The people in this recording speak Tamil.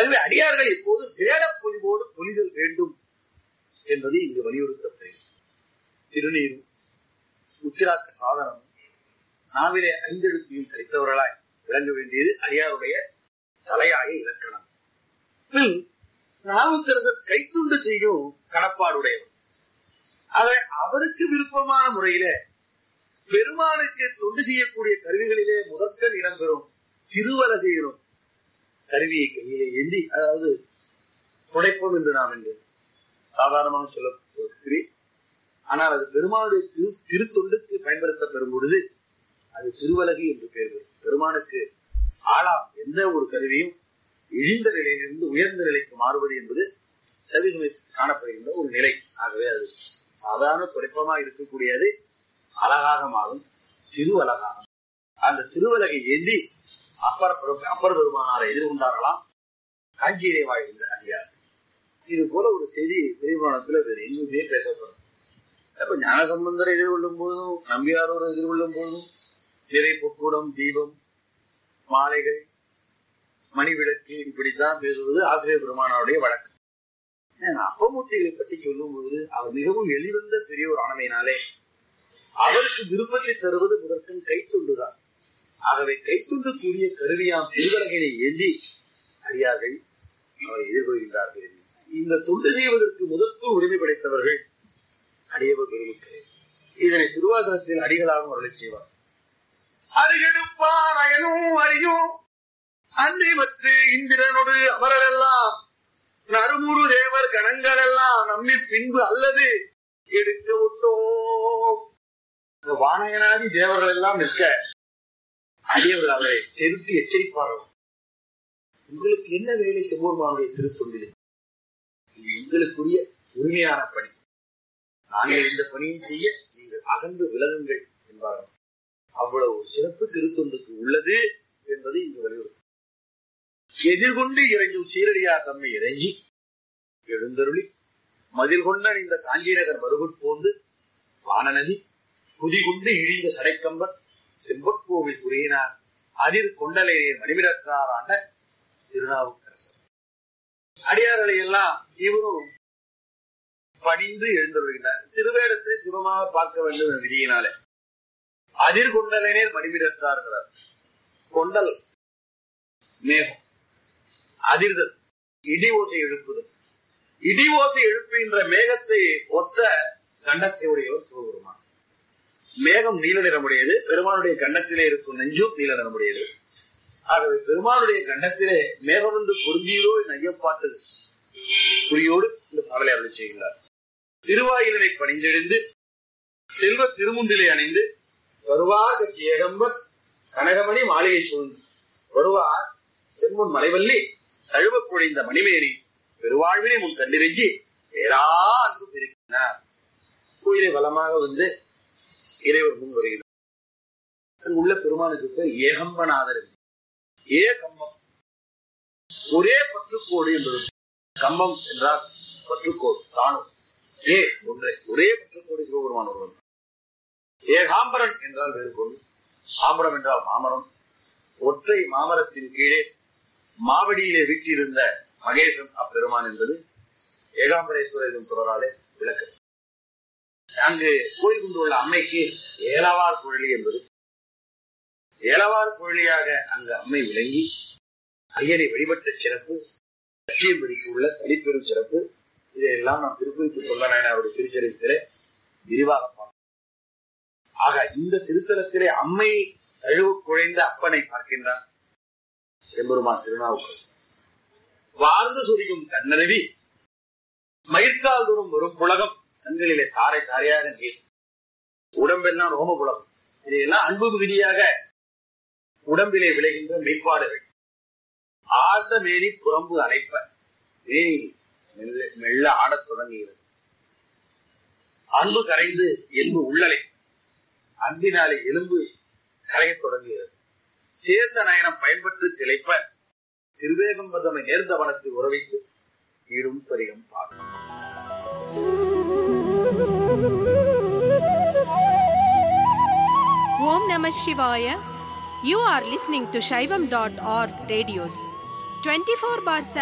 அதுவே அடியார்கள் எப்போது வேட பொலிவோடு பொலிதல் வேண்டும் என்பது இங்கு வலியுறுத்தப்படுகிறது திருநீரும் உத்திராக்க சாதனமும் நாவிலே ஐந்தெழுத்தையும் கழித்தவர்களாய் விளங்க வேண்டியது அடியாருடைய தலையாய இலக்கணம் பின் நாவுக்கரசர் கைத்துண்டு செய்யும் கடப்பாடுடையவர் அதை அவருக்கு விருப்பமான முறையில பெருமானுக்கு தொண்டு செய்யக்கூடிய கருவிகளிலே முதற்கண் இடம்பெறும் திருவலகையிலும் கருவியை கையிலே ஏந்தி அதாவது துடைப்பம் என்று நாம் என்று சாதாரணமாக சொல்லப்படுகிறேன் ஆனால் அது பெருமானுடைய திரு திருத்தொண்டுக்கு பயன்படுத்தப்பெறும் பொழுது அது திருவலகு என்று பெயர் பெறும் பெருமானுக்கு ஆளாம் எந்த ஒரு கருவியும் இழிந்த நிலையிலிருந்து உயர்ந்த நிலைக்கு மாறுவது என்பது சவி சமயத்தில் காணப்படுகின்ற ஒரு நிலை ஆகவே அது சாதாரண துடைப்பமாக இருக்கக்கூடியது அழகாக மாறும் திருவலகாகும் அந்த திருவலகை ஏந்தி அப்பர் பெரு- அப்பர் பெருமானாரை எதிர்கொண்டார்களாம் காஞ்சியிலே வாழ்கின்ற அதிகாரி இது போல ஒரு செய்தி பெரியபுராணத்துல வேறு எங்குமே பேசப்படும் அப்ப ஞான சம்பந்தரை எதிர்கொள்ளும் போதும் நம்பியாரோடு எதிர்கொள்ளும் போதும் திரை பொக்கூடம் தீபம் மாலைகள் மணிவிளக்கு இப்படித்தான் பேசுவது ஆசிரியர் பெருமானாருடைய வழக்கு ஏன் அப்பமூர்த்திகளை பற்றி சொல்லும் போது அவர் மிகவும் எளிவந்த பெரியோர் ஆனமையினாலே அவருக்கு விருப்பத்தை தருவது முதற்கண் கைத்துண்டுதான் ஆகவே கைத்துண்டு கூடிய கருவியாம் திருவலகினை ஏந்தி அடியார்கள் அவரை எதிர்கொள்கின்றார்கள் இந்த தொண்டு செய்வதற்கு முதற்கு உரிமை படைத்தவர்கள் அடியவர் பெருமக்களே இதனை திருவாசகத்தில் அடிகளாகவும் அருளை செய்வார் அருகெடுப்பார் அயனும் அறியும் அன்றி மற்ற இந்திரனோடு அவரெல்லாம் நறுமுறு தேவர் கணங்கள் எல்லாம் நம்மி பின்பு அல்லது எடுக்க விட்டோம் இந்த வானகனாதி தேவர்கள் எல்லாம் நிற்க அடியவர்கள் அவரை செலுத்தி எச்சரிப்பார்கள் உங்களுக்கு என்ன வேலை செவ்வொருமானுடைய திருத்தொண்டிலே இது எங்களுக்குரிய உரிமையான பணி நாங்கள் இந்த பணியை செய்ய நீங்கள் அகன்று விலகுங்கள் என்பார்கள் அவ்வளவு சிறப்பு திருத்தொண்டுக்கு உள்ளது என்பது இங்கு வலியுறுத்தும் எதிர்கொண்டு இறைஞ்சும் சீரடியார் தம்மை இறைஞ்சி எழுந்தருளி மதில் கொண்ட இந்த காஞ்சி நகர் மறுகுட் போந்து வானநதி குதிகுண்டு இழிந்த சடைக்கம்பர் செம்பக்கோவில் புரியினார் அதிர் கொண்டலை மணிவிடத்தார் ஆண்ட திருநாவுக்கரசர் அடியார்களை எல்லாம் இவரும் பணிந்து எழுந்தருள்கிறார் திருவேடத்தை சிவமாக பார்க்க வேண்டும் என்ற விதியினாலே அதிர் கொண்டலைநேர் மணிவிடத்தார்கிறார் கொண்டல் மேகம் அதிர்தல் இடி ஓசை எழுப்புதல் இடி ஓசை எழுப்புகின்ற மேகத்தை ஒத்த கண்டத்தை உடையவர் சிவபெருமான் மேகம் நீல நிறமுடையது பெருமானுடைய கண்டத்திலே இருக்கும் நெஞ்சும் நீல நிறமுடையது ஆகவே பெருமானுடைய கண்டத்திலே மேகம் வந்து பொருந்தியதோ என்ற ஐயப்பாட்டு குறியோடு இந்த பாடலை அருள் செய்கிறார் திருவாயிலனை பணிந்தெழுந்து செல்வ திருமுண்டிலை அணிந்து வருவார் கட்சி ஏகம்பர் கனகமணி மாளிகை சூழ்ந்து வருவார் செம்மன் மலைவல்லி தழுவ குழைந்த மணிமேனி பெருவாழ்வினை முன் கண்டிருஞ்சி வேறா அன்பு பெருக்கினார் கோயிலை வளமாக வந்து இறைவர் முன் வருகிறார் அங்குள்ள பெருமானுக்கு பேர் ஏகம்பநாதர் என்று. ஏ கம்பம் ஒரே பற்றுக்கோடு என்பது கம்பம் என்றால் பற்றுக்கோடு தானும் ஏ ஒன்றே ஒரே பற்றுக்கோடு சிவபெருமான் ஒருவன் ஏகாம்பரன் என்றால் வேறு பொருள் ஆம்பரம் என்றால் மாமரம் ஒற்றை மாமரத்தின் கீழே மாவடியிலே வீற்றிருந்த மகேசன் அப்பெருமான் என்பது ஏகாம்பரேஸ்வரர் எனும் தொடராலே விளக்கு அங்கு கோயில் கொண்டுள்ள அம்மைக்கு ஏலவார் குழலி என்பது ஏலவார் குழலியாக அங்கு அம்மை விளங்கி ஐயனை வழிபட்ட சிறப்பு லட்சியம்படிக்கு உள்ள தனிப்பெரும் சிறப்பு இதையெல்லாம் நாம் திருக்குறிப்பு சொல்ல அவருடைய திருச்சரித்திலே விரிவாக பார்ப்போம் ஆக இந்த திருத்தலத்திலே அம்மை தழுவு குழைந்த அப்பனை பார்க்கின்றார் எம்பெருமான் திருநாவுக்கரசர் வார்ந்து சொரியும் கண்ணருவி மயிர்கால் தூரம் வரும் புலகம் கண்களிலே தாரை தாரையாக நீர் உடம்பெல்லாம் ரோம புலகம் இதையெல்லாம் அன்பு மிகுதியாக உடம்பிலே விளைகின்ற மெய்ப்பாடுகள் ஆழ்ந்த மேனி புறம்பு அரைப்ப மேனி மெல்ல மெல்ல ஆடத் தொடங்குகிறது அன்பு கரைந்து எலும்பு உள்ளலை அன்பினாலே எலும்பு கரையத் தொடங்குகிறது சேர்ந்த நயனம் பயன்பட்டு திளைப்ப திருவேகம்பதமை நேர்ந்த வனத்தை உறவித்து ஈடும் பரிகம் பார்க்கும் Om Namah Shivaya. You are listening to Shaivam.org radios. 24 bar 7